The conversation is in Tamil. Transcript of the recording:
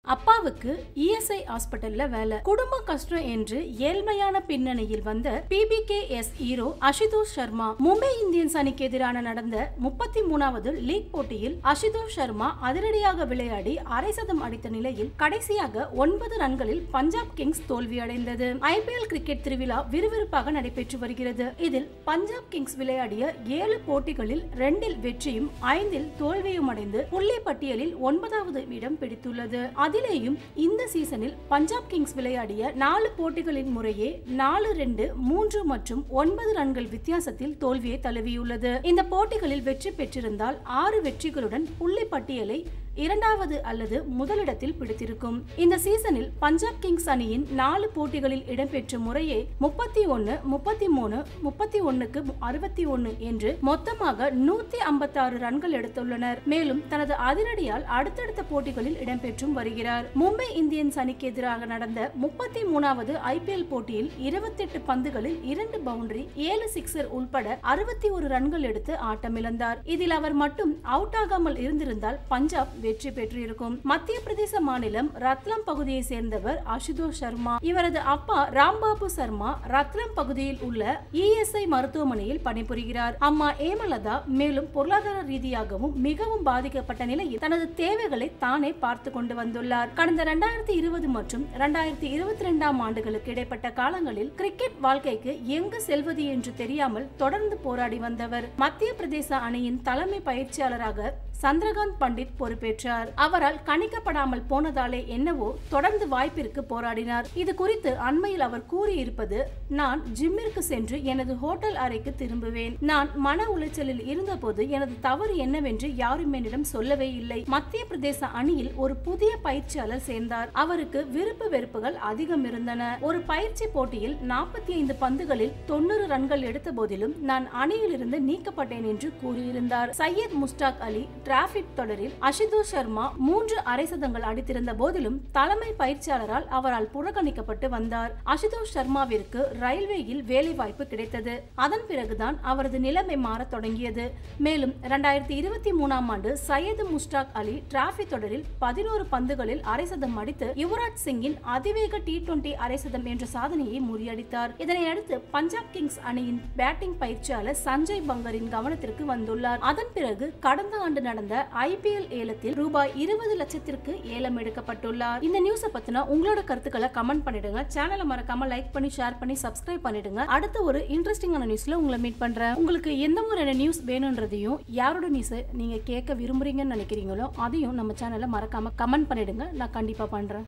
அப்பாவுக்கு இஎஸ்ஐ ஹாஸ்பிட்டல்ல வேலை குடும்ப கஷ்டம் என்று ஏழ்மையான பின்னணியில் வந்த PBKS hero Ashutosh Sharma Mumbai Indians அணிக்கு எதிரான நடந்த முப்பத்தி மூணாவது லீக் போட்டியில் அசுதோஷ் சர்மா அதிரடியாக விளையாடி அரை சதம் அடித்த நிலையில் கடைசியாக ஒன்பது ரன்களில் பஞ்சாப் கிங்ஸ் தோல்வியடைந்தது ஐபிஎல் கிரிக்கெட் திருவிழா விறுவிறுப்பாக நடைபெற்று வருகிறது இதில் பஞ்சாப் கிங்ஸ் விளையாடிய ஏழு போட்டிகளில் ரெண்டில் வெற்றியும் ஐந்தில் தோல்வியும் அடைந்து புள்ளி பட்டியலில் ஒன்பதாவது இடம் பிடித்துள்ளது அதிலேயும் இந்த சீசனில் பஞ்சாப் கிங்ஸ் விளையாடிய நாலு போட்டிகளின் முறையே நாலு ரெண்டு மூன்று மற்றும் ஒன்பது ரன்கள் வித்தியாசத்தில் தோல்வியை தழுவியுள்ளது இந்த போட்டிகளில் வெற்றி பெற்றிருந்தால் ஆறு வெற்றிகளுடன் புள்ளி பட்டியலை இரண்டாவது அல்லது முதலிடத்தில் பிடித்திருக்கும் இந்த சீசனில் பஞ்சாப் கிங்ஸ் அணியின் நாலு போட்டிகளில் இடம்பெற்ற முறையே முப்பத்தி ஒன்னு முப்பத்தி மூணு முப்பத்தி ஒன்னுக்கு அறுபத்தி ஒன்னு என்று மொத்தமாக நூத்தி ஐம்பத்தாறு ரன்கள் எடுத்துள்ளனர் மேலும் தனது அதிரடியால் அடுத்தடுத்த போட்டிகளில் இடம்பெற்றும் வருகிறார் மும்பை இந்தியன்ஸ் அணிக்கு எதிராக நடந்த முப்பத்தி மூணாவது ஐபிஎல் போட்டியில் இருபத்தெட்டு பந்துகளில் இரண்டு பவுண்டரி ஏழு சிக்ஸர் உள்பட அறுபத்தி ஒரு ரன்கள் எடுத்து ஆட்டமிழந்தார் இதில் அவர் மட்டும் அவுட் ஆகாமல் இருந்திருந்தால் பஞ்சாப் வெற்றி பெற்றிருக்கும் மத்திய பிரதேச மாநிலம் ரத்லம் பகுதியை சேர்ந்தவர் அசுதோஷ் சர்மா இவரது அப்பா ராம்பாபு சர்மா ரத்லம் பகுதியில் உள்ள இஎஸ்ஐ மருத்துவமனையில் பணிபுரிகிறார் அம்மா ஏமலதா மேலும் பொருளாதார ரீதியாகவும் மிகவும் பாதிக்கப்பட்ட நிலையில் தனது தேவைகளை தானே பார்த்து கொண்டு வந்துள்ளார் கடந்த இரண்டாயிரத்தி இருபது மற்றும் இரண்டாயிரத்தி இருபத்தி இரண்டாம் ஆண்டுகளுக்கு இடைப்பட்ட காலங்களில் கிரிக்கெட் வாழ்க்கைக்கு எங்கு செல்வது என்று தெரியாமல் தொடர்ந்து போராடி வந்தவர் மத்திய பிரதேச அணியின் தலைமை பயிற்சியாளராக சந்திரகாந்த் பண்டிட் பொறுப்பேற்றார் அவரால் கணிக்கப்படாமல் போனதாலே என்னவோ தொடர்ந்து வாய்ப்பிற்கு போராடினார் இது குறித்து அண்மையில் அவர் கூறியிருப்பது நான் ஜிம்மிற்கு சென்று எனது ஹோட்டல் அறைக்கு திரும்புவேன் நான் மன உளைச்சலில் இருந்தபோது எனது தவறு என்னவென்று யாரும் என்னிடம் சொல்லவே இல்லை மத்திய பிரதேச அணியில் ஒரு புதிய பயிற்சியாளர் சேர்ந்தார் அவருக்கு விருப்பு வெறுப்புகள் அதிகம் இருந்தன ஒரு பயிற்சி போட்டியில் நாற்பத்தி ஐந்து பந்துகளில் தொண்ணூறு ரன்கள் எடுத்த போதிலும் நான் அணியிலிருந்து நீக்கப்பட்டேன் என்று கூறியிருந்தார் சையத் முஸ்டாக் அலி டிராபிக் தொடரில் அசுதோஷ் சர்மா மூன்று அரை சதங்கள் அடித்திருந்த போதிலும் தலைமை பயிற்சியாளரால் அவரால் புறக்கணிக்கப்பட்டு வந்தார் அசுதோஷ் சர்மாவிற்கு ரயில்வேயில் வேலை வாய்ப்பு கிடைத்தது அதன் பிறகுதான் அவரது நிலைமை மாறத் தொடங்கியது மேலும் இரண்டாயிரத்தி இருபத்தி மூணாம் ஆண்டு சையது முஸ்டாக் அலி டிராபி தொடரில் பதினோரு பந்துகளில் அரை சதம் அடித்து யுவராஜ் சிங்கின் அதிவேக டி டுவெண்டி அரை சதம் என்ற சாதனையை முறியடித்தார் இதனை அடுத்து பஞ்சாப் கிங்ஸ் அணியின் பேட்டிங் பயிற்சியாளர் சஞ்சய் பங்கரின் கவனத்திற்கு வந்துள்ளார் அதன் பிறகு கடந்த ஆண்டு நடந்த ஐபிஎல் ஏலத்தில் ரூபாய் இருபது லட்சத்திற்கு ஏலம் எடுக்கப்பட்டுள்ளார் இந்த நியூஸை பத்தின உங்களோட கருத்துக்களை கமெண்ட் பண்ணிடுங்க சேனலை மறக்காம லைக் பண்ணி ஷேர் பண்ணி சப்ஸ்கிரைப் பண்ணிடுங்க அடுத்த ஒரு இன்ட்ரெஸ்டிங்கான நியூஸ்ல உங்களை மீட் பண்றேன் உங்களுக்கு எந்த மாதிரியான நியூஸ் வேணுன்றதையும் யாரோட நியூஸ் நீங்க கேட்க விரும்புறீங்கன்னு நினைக்கிறீங்களோ அதையும் நம்ம சேனலை மறக்காம கமெண்ட் பண்ணிடுங்க நான் கண்டிப்பா பண்றேன்